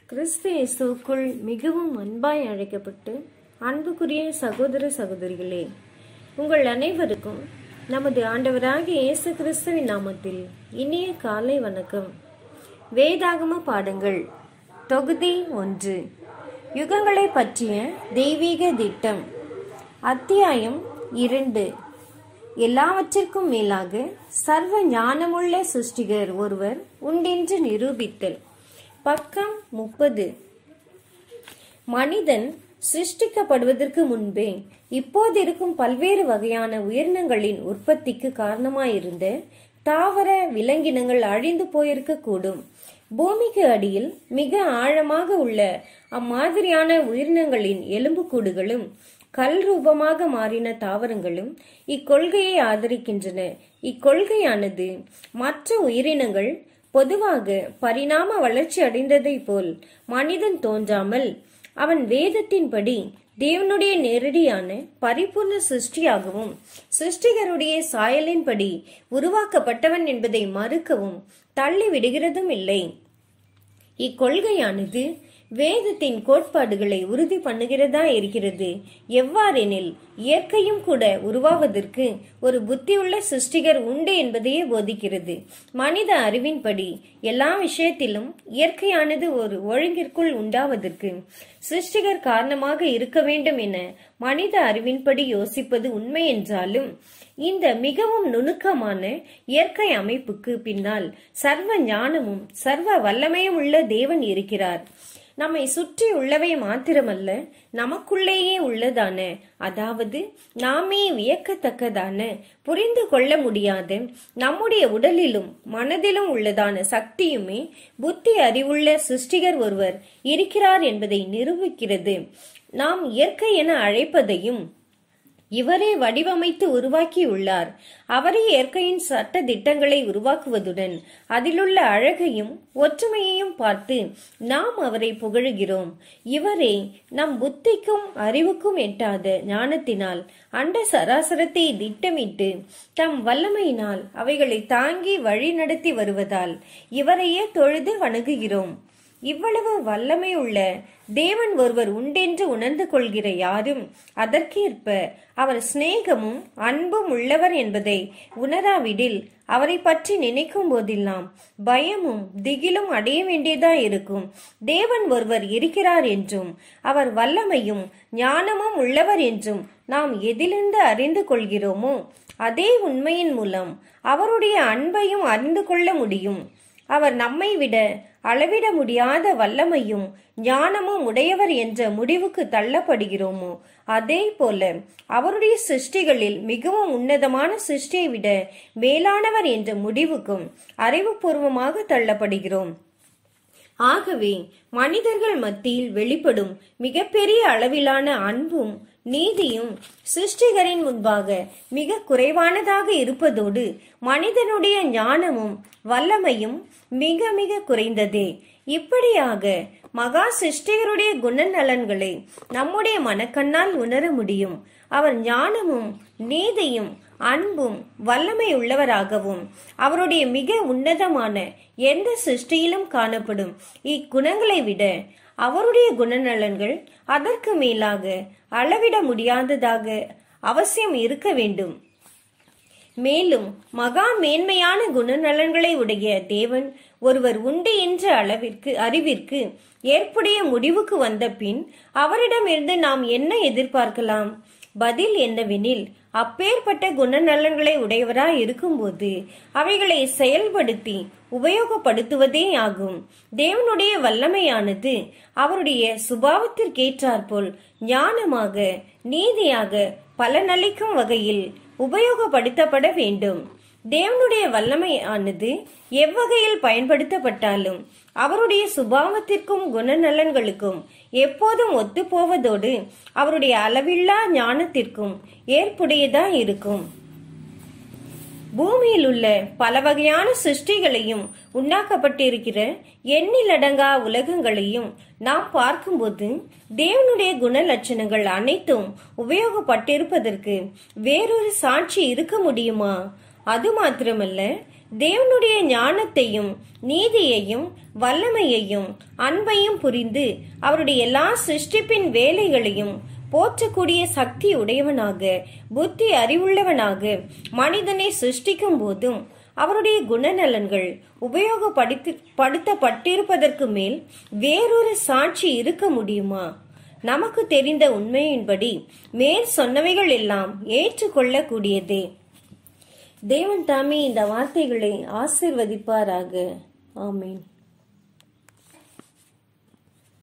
கிறிஸ்து இயேசுவுக்குள் மிகவும் அன்பாய் அழைக்கப்பட்டு அன்புக்குரிய சகோதர சகோதரிகளே உங்கள் அனைவருக்கும் நமது ஆண்டவராகிய இயேசு கிறிஸ்துவின் நாமத்தில் இனிய காலை வணக்கம் வேதாகம பாடங்கள் தொகுதி ஒன்று யுகங்களை பற்றிய தெய்வீக திட்டம் அத்தியாயம் இரண்டு எல்லாவற்றிற்கும் மேலாக சர்வ ஞானமுள்ள சிருஷ்டிகர் ஒருவர் உண்டென்று நிரூபித்தல் பக்கம் முப்பது மனிதன் சிருஷ்டிக்கப்படுவதற்கு முன்பே இப்போதிருக்கும் பல்வேறு வகையான உயிரினங்களின் உற்பத்திக்கு காரணமாயிருந்த தாவர விலங்கினங்கள் அழிந்து போயிருக்க கூடும் பூமிக்கு அடியில் மிக ஆழமாக உள்ள அம்மாதிரியான உயிரினங்களின் எலும்புக்கூடுகளும் கல் ரூபமாக மாறின தாவரங்களும் இக்கொள்கையை ஆதரிக்கின்றன இக்கொள்கையானது மற்ற உயிரினங்கள் பொதுவாக பரிணாம வளர்ச்சி அடைந்ததை போல் மனிதன் தோன்றாமல் அவன் வேதத்தின்படி தேவனுடைய நேரடியான பரிபூர்ண சிருஷ்டியாகவும் சிருஷ்டிகருடைய சாயலின்படி உருவாக்கப்பட்டவன் என்பதை மறுக்கவும் தள்ளி விடுகிறதும் இல்லை இக்கொள்கையானது வேதத்தின் கோட்பாடுகளை உறுதி பண்ணுகிறதா இருக்கிறது எவ்வாறெனில் இயற்கையும் கூட உருவாவதற்கு ஒரு புத்தியுள்ள சிருஷ்டிகர் உண்டு என்பதையே போதிக்கிறது மனித அறிவின்படி எல்லா விஷயத்திலும் இயற்கையானது ஒரு ஒழுங்கிற்குள் உண்டாவதற்கு சிருஷ்டிகர் காரணமாக இருக்க வேண்டும் என மனித அறிவின்படி யோசிப்பது உண்மை என்றாலும் இந்த மிகவும் நுணுக்கமான இயற்கை அமைப்புக்கு பின்னால் சர்வ ஞானமும் சர்வ வல்லமையும் உள்ள தேவன் இருக்கிறார் நம்மை சுற்றி உள்ளவை மாத்திரமல்ல நமக்குள்ளேயே உள்ளதான அதாவது நாமே வியக்கத்தக்கதான புரிந்து கொள்ள முடியாத நம்முடைய உடலிலும் மனதிலும் உள்ளதான சக்தியுமே புத்தி அறிவுள்ள சிருஷ்டிகர் ஒருவர் இருக்கிறார் என்பதை நிரூபிக்கிறது நாம் இயற்கை என அழைப்பதையும் இவரே வடிவமைத்து உருவாக்கியுள்ளார் அவரே இயற்கையின் சட்ட திட்டங்களை உருவாக்குவதுடன் அதிலுள்ள அழகையும் ஒற்றுமையையும் பார்த்து நாம் அவரை புகழுகிறோம் இவரே நம் புத்திக்கும் அறிவுக்கும் எட்டாத ஞானத்தினால் அண்ட சராசரத்தை திட்டமிட்டு தம் வல்லமையினால் அவைகளை தாங்கி வழி நடத்தி வருவதால் இவரையே தொழுது வணங்குகிறோம் இவ்வளவு வல்லமை உள்ள தேவன் ஒருவர் உண்டென்று உணர்ந்து கொள்கிற யாரும் அதற்கேற்ப அவர் சிநேகமும் அன்பும் உள்ளவர் என்பதை உணராவிடில் அவரை பற்றி நினைக்கும் போதெல்லாம் பயமும் திகிலும் அடைய வேண்டியதா இருக்கும் தேவன் ஒருவர் இருக்கிறார் என்றும் அவர் வல்லமையும் ஞானமும் உள்ளவர் என்றும் நாம் எதிலிருந்து அறிந்து கொள்கிறோமோ அதே உண்மையின் மூலம் அவருடைய அன்பையும் அறிந்து கொள்ள முடியும் அவர் நம்மை விட அளவிட முடியாத வல்லமையும் ஞானமும் உடையவர் என்ற முடிவுக்கு தள்ளப்படுகிறோமோ அதே போல அவருடைய சிருஷ்டிகளில் மிகவும் உன்னதமான சிருஷ்டியை விட மேலானவர் என்ற முடிவுக்கும் அறிவுபூர்வமாக தள்ளப்படுகிறோம் ஆகவே மனிதர்கள் மத்தியில் வெளிப்படும் மிகப்பெரிய அளவிலான அன்பும் நீதியும் சிருஷ்டிகரின் முன்பாக மிக குறைவானதாக இருப்பதோடு மனிதனுடைய ஞானமும் வல்லமையும் மிக மிக குறைந்ததே இப்படியாக மகா சிருஷ்டிகருடைய குணநலன்களை நம்முடைய மனக்கண்ணால் உணர முடியும் அவர் ஞானமும் நீதியும் அன்பும் வல்லமை உள்ளவராகவும் அவருடைய மிக உன்னதமான எந்த சிருஷ்டியிலும் காணப்படும் இக்குணங்களை விட அவருடைய குணநலன்கள் அதற்கு மேலாக அளவிட முடியாததாக அவசியம் இருக்க வேண்டும் மேலும் மகா மேன்மையான குணநலன்களை உடைய தேவன் ஒருவர் உண்டு என்ற அளவிற்கு அறிவிற்கு ஏற்புடைய முடிவுக்கு வந்த பின் அவரிடமிருந்து நாம் என்ன எதிர்பார்க்கலாம் பதில் என்னவெனில் அப்பேற்பட்ட குணநலன்களை உடையவராய் இருக்கும்போது அவைகளை செயல்படுத்தி உபயோகப்படுத்துவதே ஆகும் தேவனுடைய வல்லமையானது அவருடைய சுபாவத்திற்கேற்றாற்போல் ஞானமாக நீதியாக பலனளிக்கும் வகையில் உபயோகப்படுத்தப்பட வேண்டும் தேவனுடைய வல்லமையானது எவ்வகையில் பயன்படுத்தப்பட்டாலும் அவருடைய சுபாவத்திற்கும் குணநலன்களுக்கும் எப்போதும் ஒத்துப்போவதோடு அவருடைய அளவில்லா ஞானத்திற்கும் ஏற்புடையதா இருக்கும் பூமியில் உள்ள பல வகையான சிருஷ்டிகளையும் உண்டாக்கப்பட்டிருக்கிற எண்ணிலடங்கா உலகங்களையும் நாம் பார்க்கும்போது தேவனுடைய குண லட்சணங்கள் அனைத்தும் உபயோகப்பட்டிருப்பதற்கு வேறொரு சாட்சி இருக்க முடியுமா அது மாத்திரமல்ல தேவனுடைய ஞானத்தையும் நீதியையும் வல்லமையையும் அன்பையும் புரிந்து அவருடைய எல்லா சிருஷ்டிப்பின் வேலைகளையும் போற்றக்கூடிய சக்தி உடையவனாக புத்தி அறிவுள்ளவனாக மனிதனை சிருஷ்டிக்கும் போதும் அவருடைய குணநலன்கள் உபயோகப்படுத்தி படுத்தப்பட்டிருப்பதற்கு மேல் வேறொரு சாட்சி இருக்க முடியுமா நமக்கு தெரிந்த உண்மையின்படி மேற் சொன்னவைகள் எல்லாம் ஏற்றுக்கொள்ளக்கூடியதே தேவன் தாமே இந்த வார்த்தைகளை ஆசிர்வதிப்பாராக ஆமீன்